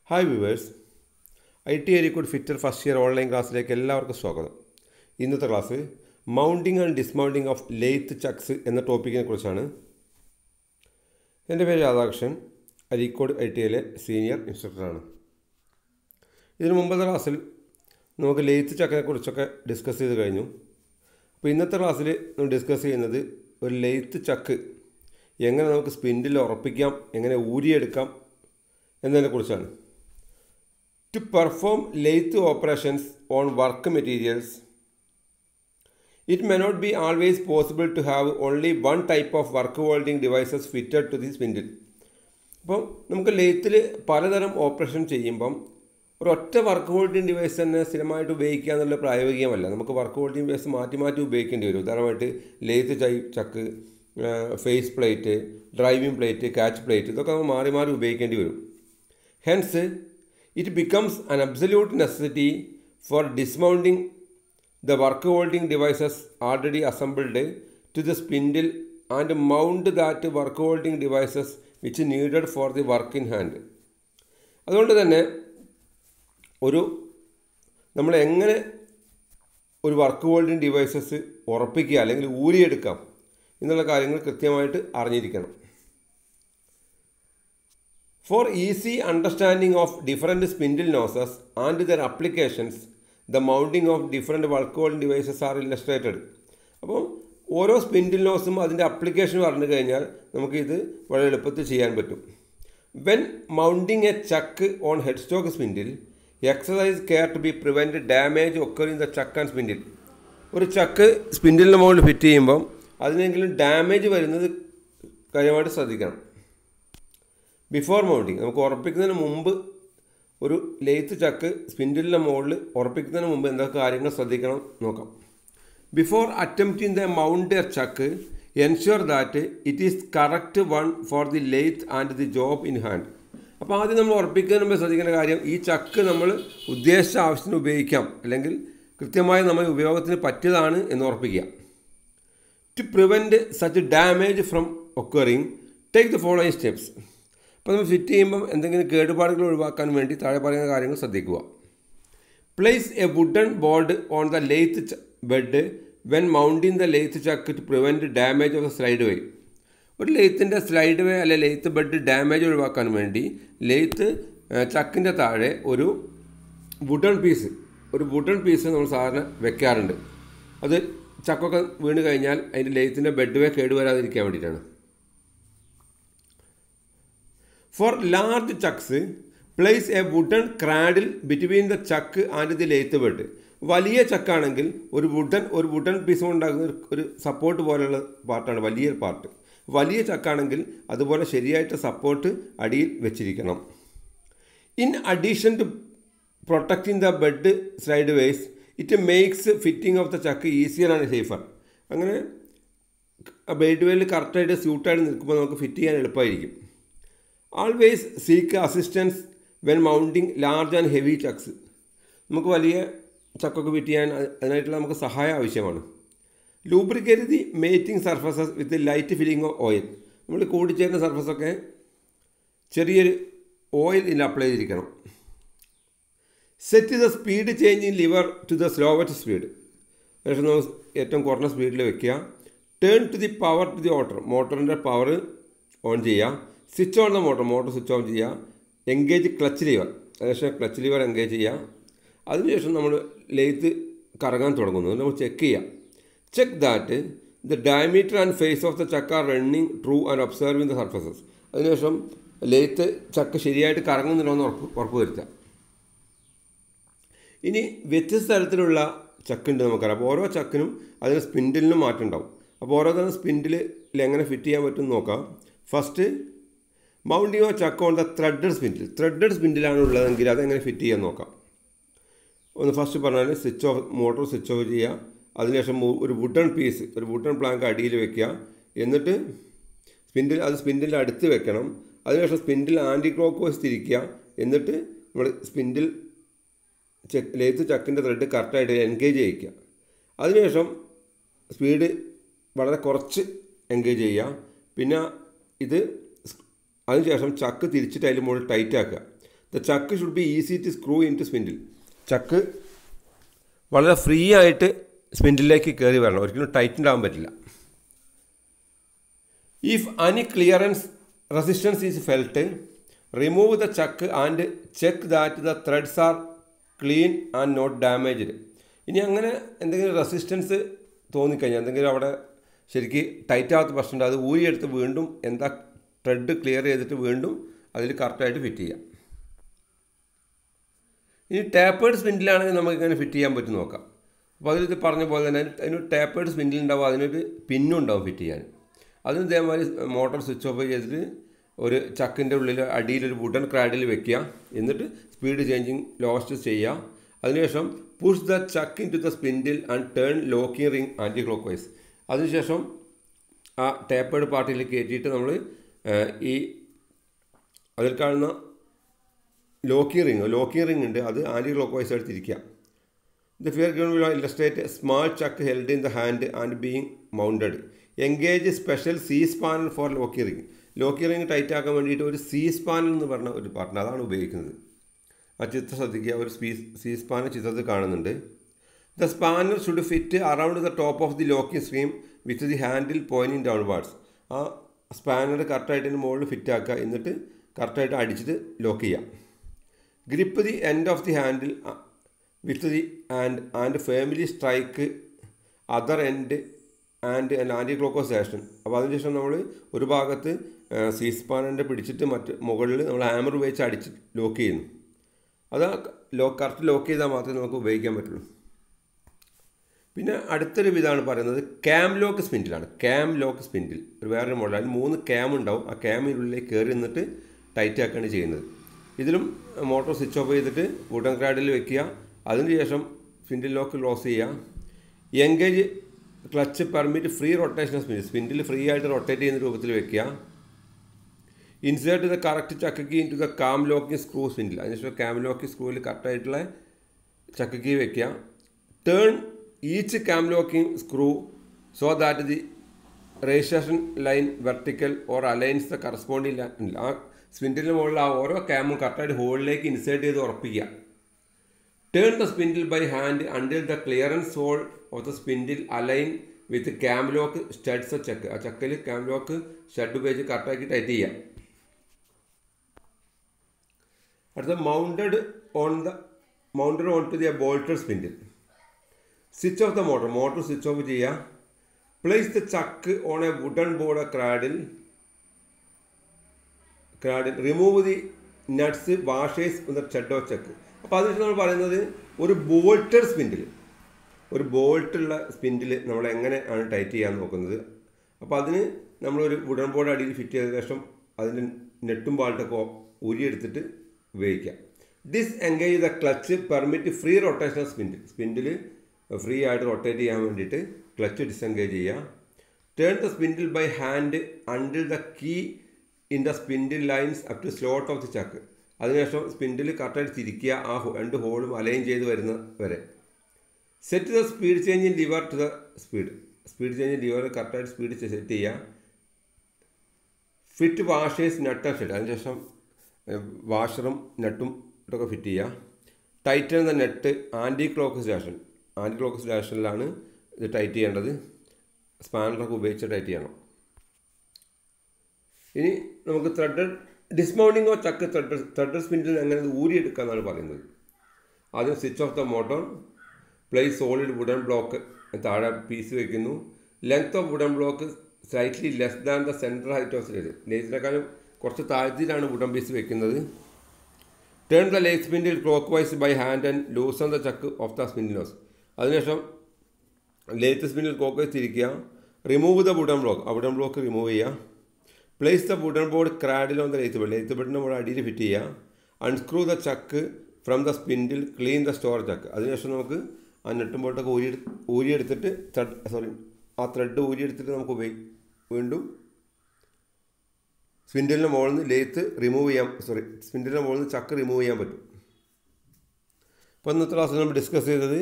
hi viewers I T Areekode fitter first year online ക്ലാസ്സിലേക്ക് എല്ലാവർക്കും സ്വാഗതം ഇന്നത്തെ class mounting and dismounting of lathe chucks എന്ന ടോപ്പിക്കിനെ കുറിച്ചാണ് എൻ്റെ പേര് രാധാകൃഷ്ണൻ അരീക്കോട് ഐ ടി ഐയിലെ സീനിയർ ഇൻസ്ട്രക്ടറാണ് ഇതിനു മുമ്പത്തെ ക്ലാസ്സിൽ നമുക്ക് ലെയ്ത്ത് ചക്കിനെ കുറിച്ചൊക്കെ ഡിസ്കസ് ചെയ്ത് കഴിഞ്ഞു അപ്പോൾ ഇന്നത്തെ ക്ലാസ്സിൽ നമ്മൾ ഡിസ്കസ് ചെയ്യുന്നത് ഒരു ലെയ്ത്ത് ചക്ക് എങ്ങനെ നമുക്ക് സ്പിൻഡിൽ ഉറപ്പിക്കാം എങ്ങനെ ഊരിയെടുക്കാം എന്നതിനെക്കുറിച്ചാണ് to perform lathe operations on work materials it may not be always possible to have only one type of work holding devices fitted to the spindle അപ്പം നമുക്ക് ലെയ്ത്തിൽ പലതരം ഓപ്പറേഷൻ ചെയ്യുമ്പം ഒരൊറ്റ വർക്ക് ഹോൾഡിംഗ് ഡിവൈസ് തന്നെ സ്ഥിരമായിട്ട് ഉപയോഗിക്കുക എന്നുള്ള പ്രായോഗികമല്ല നമുക്ക് വർക്ക് ഹോൾഡിംഗ് ഡിവൈസ് മാറ്റി മാറ്റി ഉപയോഗിക്കേണ്ടി വരും ഉദാഹരണമായിട്ട് ലെയ്ത്ത് ചൈ chuck face plate driving plate catch plate ഇതൊക്കെ നമ്മൾ മാറി മാറി ഉപയോഗിക്കേണ്ടി വരും hence it becomes an absolute necessity for dismounting the work holding devices already assembled to the spindle and mount that work holding devices which needed for the work in hand അതുകൊണ്ട് തന്നെ ഒരു നമ്മൾ എങ്ങനെ ഒരു വർക്ക് ഹോൾഡിംഗ് ഡിവൈസസ് ഉറപ്പിക്കുക അല്ലെങ്കിൽ ഊരിയെടുക്കാം എന്നുള്ള കാര്യങ്ങൾ കൃത്യമായിട്ട് അറിഞ്ഞിരിക്കണം for easy understanding of different spindle noses and their applications the mounting of different work holding devices are illustrated അപ്പോൾ ഓരോ സ്പിൻഡിൽ നോസും അതിൻ്റെ അപ്ലിക്കേഷൻ പറഞ്ഞു കഴിഞ്ഞാൽ നമുക്കിത് വളരെ എളുപ്പത്തിൽ ചെയ്യാൻ പറ്റും when mounting a chuck on headstock spindle exercise care to be prevent damage occurring the chuck and spindle ഒരു ചക്ക് സ്പിൻഡിലിന് മുകളിൽ ഫിറ്റ് ചെയ്യുമ്പം അതിനെങ്കിലും ഡാമേജ് വരുന്നത് കാര്യമായിട്ട് ശ്രദ്ധിക്കണം ബിഫോർ മൗണ്ടിങ് നമുക്ക് ഉറപ്പിക്കുന്നതിന് മുമ്പ് ഒരു ലെയ്ത്ത് ചക്ക് സ്പിൻഡിലിൻ്റെ മുകളിൽ ഉറപ്പിക്കുന്നതിന് മുമ്പ് എന്തൊക്കെ കാര്യങ്ങൾ ശ്രദ്ധിക്കണം നോക്കാം before attempting the mount a chuck ensure that it is correct one for the lathe and the job in hand അപ്പോൾ ആദ്യം നമ്മൾ ഉറപ്പിക്കുന്നതിന് മുമ്പ് ശ്രദ്ധിക്കേണ്ട കാര്യം ഈ ചക്ക് നമ്മൾ ഉദ്ദേശിച്ച ആവശ്യത്തിന് ഉപയോഗിക്കാം അല്ലെങ്കിൽ കൃത്യമായി നമ്മൾ ഉപയോഗത്തിന് പറ്റിയതാണ് എന്ന് ഉറപ്പിക്കുക to prevent such damage from occurring take the following steps അപ്പോൾ നമ്മൾ ഫിറ്റ് ചെയ്യുമ്പം എന്തെങ്കിലും കേടുപാടുകൾ ഒഴിവാക്കാൻ വേണ്ടി താഴെ പറയുന്ന കാര്യങ്ങൾ ശ്രദ്ധിക്കുക place a wooden board on the lathe bed when mounting the lathe chuck to prevent damage of the slide way ഒരു ലെയ്ത്തിൻ്റെ സ്ലൈഡ് വേ അല്ലെ ലെയ്ത്ത് ബെഡ് ഡാമേജ് ഒഴിവാക്കാൻ വേണ്ടി ലെയ്ത്ത് ചക്കിൻ്റെ താഴെ ഒരു വുഡൺ പീസ് ഒരു വുഡൺ പീസ് നമ്മൾ സാധാരണ വെക്കാറുണ്ട് അത് ചക്കൊക്കെ വീണ് കഴിഞ്ഞാൽ അതിൻ്റെ ലെയ്ത്തിൻ്റെ ബെഡ് വേ കേടുവരാതിരിക്കാൻ വേണ്ടിയിട്ടാണ് for large chucks place a wooden cradle between the chuck and the lathe bed വലിയ ചക്കാണെങ്കിൽ ഒരു വുഡൻ ഒരു വുഡൻ പീസ് കൊണ്ടാകുന്ന ഒരു സപ്പോർട്ട് പോലെയുള്ള പാർട്ടാണ് വലിയ പാർട്ട് വലിയ ചക്കാണെങ്കിൽ അതുപോലെ ശരിയായിട്ട് സപ്പോർട്ട് അടിയിൽ വെച്ചിരിക്കണം in addition to protecting the bed slide ways it makes fitting of the chuck easier and safer അങ്ങനെ ബെഡ് വേയിൽ കറക്റ്റായിട്ട് സ്യൂട്ടായിട്ട് നിൽക്കുമ്പോൾ നമുക്ക് ഫിറ്റ് ചെയ്യാൻ എളുപ്പമായിരിക്കും always seek assistance when mounting large and heavy chucks നമുക്ക് വലിയ ചക്കൊക്കെ ഫിറ്റ് ചെയ്യാൻ അതിനായിട്ടുള്ള നമുക്ക് സഹായം ആവശ്യമാണ് lubricate the mating surfaces with light filling of oil നമ്മൾ കൂടിച്ചേരുന്ന സർഫസൊക്കെ ചെറിയൊരു ഓയിൽ ഇതിൽ അപ്ലൈ ചെയ്തിരിക്കണം set the speed changing liver to the slowest speed ശേഷം നമ്മൾ ഏറ്റവും കുറഞ്ഞ സ്പീഡിൽ വെക്കുക turn to the power to the motor മോട്ടറിൻ്റെ പവർ ഓൺ ചെയ്യുക switch on the motor motor switch on ചെയ്യുക എൻഗേജ് ക്ലച്ച് ലിവർ അതിനുശേഷം ക്ലച്ച് ലിവർ എൻഗേജ് ചെയ്യുക അതിനുശേഷം നമ്മൾ ലെയ്ത്ത് കറങ്ങാൻ തുടങ്ങുന്നു നമ്മൾ ചെക്ക് ചെയ്യുക check that the diameter and face of the chuck are running true and observing the surfaces അതിനുശേഷം ലെയ്ത്ത് ചക്ക ശരിയായിട്ട് കറങ്ങുന്നുണ്ടോ എന്ന് ഉറപ്പ് ഉറപ്പ് വരുത്തുക ഇനി വ്യത്യസ്ത തരത്തിലുള്ള ചക്കുണ്ട് നമുക്കറിയാം അപ്പോൾ ഓരോ ചക്കിനും അതിന് സ്പിൻഡിലിനും മാറ്റം ഉണ്ടാവും അപ്പോൾ ഓരോ തരം സ്പിൻഡിൽ എങ്ങനെ ഫിറ്റ് ചെയ്യാൻ പറ്റും നോക്കാം first mounting of chuck on the threaded spindle threaded സ്പിൻഡിലാണ് ഉള്ളതെങ്കിൽ അതെങ്ങനെ ഫിറ്റ് ചെയ്യാൻ നോക്കാം ഒന്ന് ഫസ്റ്റ് പറഞ്ഞാൽ switch off motor switch off ചെയ്യുക അതിനുശേഷം ഒരു വുഡൺ പീസ് ഒരു വുഡൺ പ്ലാങ്ക് അടിയിൽ വെക്കുക എന്നിട്ട് സ്പിൻഡിൽ അത് സ്പിൻഡിൽ അടുത്ത് വെക്കണം അതിനുശേഷം സ്പിൻഡിൽ ആൻറ്റി ക്ലോക്ക് വൈസ് തിരിക്കുക എന്നിട്ട് നമ്മൾ സ്പിൻഡിൽ ചെക്ക് ലേത്ത് ചക്കിൻ്റെ ത്രെഡ് കറക്റ്റായിട്ട് എൻഗേജ് ചെയ്യിക്കുക അതിനുശേഷം സ്പീഡ് വളരെ കുറച്ച് എൻഗേജ് ചെയ്യുക പിന്നെ ഇത് അതിനുശേഷം ചക്ക് തിരിച്ചിട്ട് അതിൽ മുകളിൽ ടൈറ്റ് ആക്കുക the chuck should be easy to screw in to spindle chuck വളരെ ഫ്രീ ആയിട്ട് സ്പിൻഡിലേക്ക് കയറി വരണം ഒരിക്കലും ടൈറ്റൻഡ് ആകാൻ പറ്റില്ല if any clearance resistance is felt remove the chuck and check that the threads are clean and not damaged ഇനി അങ്ങനെ എന്തെങ്കിലും റെസിസ്റ്റൻസ് തോന്നിക്കഴിഞ്ഞാൽ എന്തെങ്കിലും അവിടെ ശരിക്ക് ടൈറ്റ് ആവാത്ത പ്രശ്നമുണ്ട് അത് ഊരിയെടുത്ത് വീണ്ടും എന്താ ത്രെഡ് ക്ലിയർ ചെയ്തിട്ട് വീണ്ടും അതിൽ കറക്റ്റായിട്ട് ഫിറ്റ് ചെയ്യാം ഇനി ടാപ്പേഡ് സ്പിൻഡിലാണെങ്കിൽ നമുക്ക് ഇങ്ങനെ ഫിറ്റ് ചെയ്യാൻ പറ്റും നോക്കാം അപ്പോൾ അതിൽ ഇത് പറഞ്ഞ പോലെ തന്നെ അതിന് ടാപ്പേഡ് സ്പിൻഡിൽ ഉണ്ടാവും അതിനൊരു പിന്നും ഉണ്ടാവും ഫിറ്റ് ചെയ്യാൻ അതിന് ഇതേമാതിരി മോട്ടോർ സ്വിച്ച് ഓഫ് ചെയ്തിട്ട് ഒരു ചക്കിൻ്റെ ഉള്ളിൽ അടിയിലൊരു വുഡൻ ക്രാഡിൽ വെക്കുക എന്നിട്ട് സ്പീഡ് ചേഞ്ചിങ് ലോസ്റ്റ് ചെയ്യുക അതിനുശേഷം push the chuck into the spindle and turn locking ring anticlockwise അതിനുശേഷം ആ ടേപ്പേഡ് പാർട്ടിയിൽ കയറ്റിയിട്ട് നമ്മൾ ഈ അതിൽ കാണുന്ന ലോക്കിംഗ് റിങ് ലോക്കിംഗ് റിങ് ഉണ്ട് അത് ആൻറ്റി ക്ലോക്ക് വൈസ് എടുത്തിരിക്കുക the figure will illustrate small chuck held in the hand and being mounted engage special C spanner for locking ring locking ring tight ആക്കാൻ വേണ്ടിയിട്ട് ഒരു see spinal എന്ന് പറഞ്ഞ ഒരു partner അതാണ് ഉപയോഗിക്കുന്നത് ആ ചിത്രം ശ്രദ്ധിക്കുക ഒരു സ്പീ സീ സ്പാനൽ ചിത്രത്തിൽ കാണുന്നുണ്ട് the spanner should fit around the top of the locking stream with the handle pointing downwards ആ സ്പാനർ കറക്റ്റായിട്ട് ഇതിന് മുകളിൽ ഫിറ്റ് ആക്കുക എന്നിട്ട് കറക്റ്റായിട്ട് അടിച്ചിട്ട് ലോക്ക് ചെയ്യാം grip the end of the handle with the and and family strike other end and anti clock station അപ്പോൾ അതിനുശേഷം നമ്മൾ ഒരു ഭാഗത്ത് സീ സ്പാനറിൻ്റെ പിടിച്ചിട്ട് മറ്റ് മുകളിൽ നമ്മൾ ഹാമർ ഉപയോഗിച്ച് അടിച്ച് ലോക്ക് ചെയ്യുന്നു അത് ലോ കറക്റ്റ് ലോക്ക് ചെയ്താൽ മാത്രമേ നമുക്ക് ഉപയോഗിക്കാൻ പറ്റുള്ളൂ പിന്നെ അടുത്തൊരു വിധമാണ് പറയുന്നത് ക്യാം ലോക്ക് സ്പിൻഡിലാണ് ക്യാം ലോക്ക് സ്പിൻഡിൽ ഒരു വേറൊരു മോഡൽ അതിന് മൂന്ന് ക്യാം ഉണ്ടാവും ആ ക്യാമിനുള്ളിലേക്ക് കയറി നിന്നിട്ട് ടൈറ്റ് ആക്കുകയാണ് ചെയ്യുന്നത് ഇതിലും മോട്ടോർ സ്വിച്ച് ഓഫ് ചെയ്തിട്ട് വുഡൻ ക്രാഡിൽ വെക്കുക അതിനുശേഷം സ്പിൻഡിൽ ലോക്ക് ക്ലോസ് ചെയ്യുക engage clutch permit free rotation spindle spindle free ആയിട്ട് റൊട്ടേറ്റ് ചെയ്യുന്ന രൂപത്തിൽ വെക്കുക insert the correct chuck key into the cam locking screw spindle അതിനുശേഷം കാം ലോക്കിംഗ് സ്ക്രൂവിൽ കറക്റ്റായിട്ടുള്ള ചക്കക്കി വെക്കുക turn each cam locking screw so that the registration line vertical or aligns the corresponding line ആ സ്പിൻഡിലിന് മുകളിൽ ആ ഓരോ ക്യാമും കറക്റ്റായിട്ട് ഹോളിലേക്ക് ഇൻസേർട്ട് ചെയ്ത് ഉറപ്പിക്കുക turn the spindle by hand until the clearance hole of the spindle align with cam lock studs chuck ആ ചക്കയിൽ ക്യാം ലോക്ക് സ്റ്റഡ് ഉപയോഗിച്ച് കറക്റ്റാക്കി ടൈറ്റ് ചെയ്യാം അടുത്ത mounted on the mounted on to the bolted spindle switch off the motor motor switch off ചെയ്യുക place the chuck on a wooden board cradle cradle remove the nuts washers എന്ന shed of chuck അപ്പോൾ അതിന് നമ്മൾ പറയുന്നത് ഒരു ബോൾട്ടർ spindle ഒരു ബോൾട്ടുള്ള spindle നമ്മൾ എങ്ങനെ ആണ് ടൈറ്റ് ചെയ്യാൻ നോക്കുന്നത് അപ്പോൾ അതിന് നമ്മളൊരു വുഡൻ ബോർഡ് അടിയിൽ ഫിറ്റ് ചെയ്ത ശേഷം അതിൻ്റെ നെട്ടും ബാൾട്ടൊക്കെ ഊരിയെടുത്തിട്ട് ഉപയോഗിക്കാം disengage the clutch permit free rotation spindle spindle free ആയിട്ട് റൊട്ടേറ്റ് ചെയ്യാൻ വേണ്ടിയിട്ട് ക്ലച്ച് ഡിസെൻഗേജ് ചെയ്യുക turn the spindle by hand until the key in the spindle lines up to slot of the chuck അതിനുശേഷം spindle കറക്റ്റായിട്ട് തിരിക്കുക ആ രണ്ട് ഹോളും align ചെയ്ത് വരുന്ന വരെ set the speed change in lever to the speed speed change in lever കറക്റ്റായിട്ട് speed set ചെയ്യുക fit washers nut and shed അതിനുശേഷം വാഷറും നട്ടും ഇതൊക്കെ ഫിറ്റ് ചെയ്യുക tighten the nut anti clock station anti clock സ്റ്റേഷനിലാണ് ഇത് ടൈറ്റ് ചെയ്യേണ്ടത് സ്പാനറൊക്കെ ഉപയോഗിച്ച് ടൈറ്റ് ചെയ്യണം ഇനി നമുക്ക് thread dismounting of chuck thread thread spindle എങ്ങനെ ഊരിയെടുക്കുക എന്നാണ് പറയുന്നത് ആദ്യം switch off the motor place solid wooden block താഴെ പീസ് വയ്ക്കുന്നു length of wooden block slightly less than the centre height of lathe ലേസിനേക്കാളും കുറച്ച് താഴ്ത്തിയിലാണ് വുഡൻ പീസ് വെക്കുന്നത് turn the lathe spindle clockwise by hand and loosen the chuck of the സ്പിൻഡിലോസ് അതിനുശേഷം lathe spindle clockwise തിരിക്കുക remove the wooden block ആ wooden block remove ചെയ്യുക place the wooden board cradle on the lathe bed lathe ബെഡിൻ്റെ നമ്മൾ അടിയിൽ fit ചെയ്യുക unscrew the chuck from the spindle clean the store chuck അതിനുശേഷം നമുക്ക് ആ നെട്ടും ബോട്ടൊക്കെ ഊരി ഊരിയെടുത്തിട്ട് ത്രെഡ് സോറി ആ ത്രെഡ് ഊരിയെടുത്തിട്ട് നമുക്ക് ഉപയോഗി വീണ്ടും സ്പിൻഡിലിൻ്റെ മുകളിൽ നിന്ന് ലേത്ത് റിമൂവ് ചെയ്യാൻ സോറി സ്പിൻഡിലിൻ്റെ മുകളിൽ നിന്ന് ചക്ക് റിമൂവ് ചെയ്യാൻ പറ്റും അപ്പോൾ ഇന്നത്തെ ക്ലാസ്സിൽ നമ്മൾ ഡിസ്കസ് ചെയ്തത്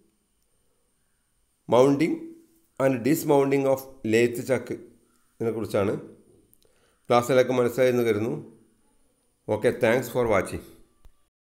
mounting and dismounting of lathe chuck ഇതിനെക്കുറിച്ചാണ് ക്ലാസ്സിലൊക്കെ മനസ്സിലായെന്ന് കരുതുന്നു ഓക്കെ താങ്ക്സ് ഫോർ വാച്ചിങ്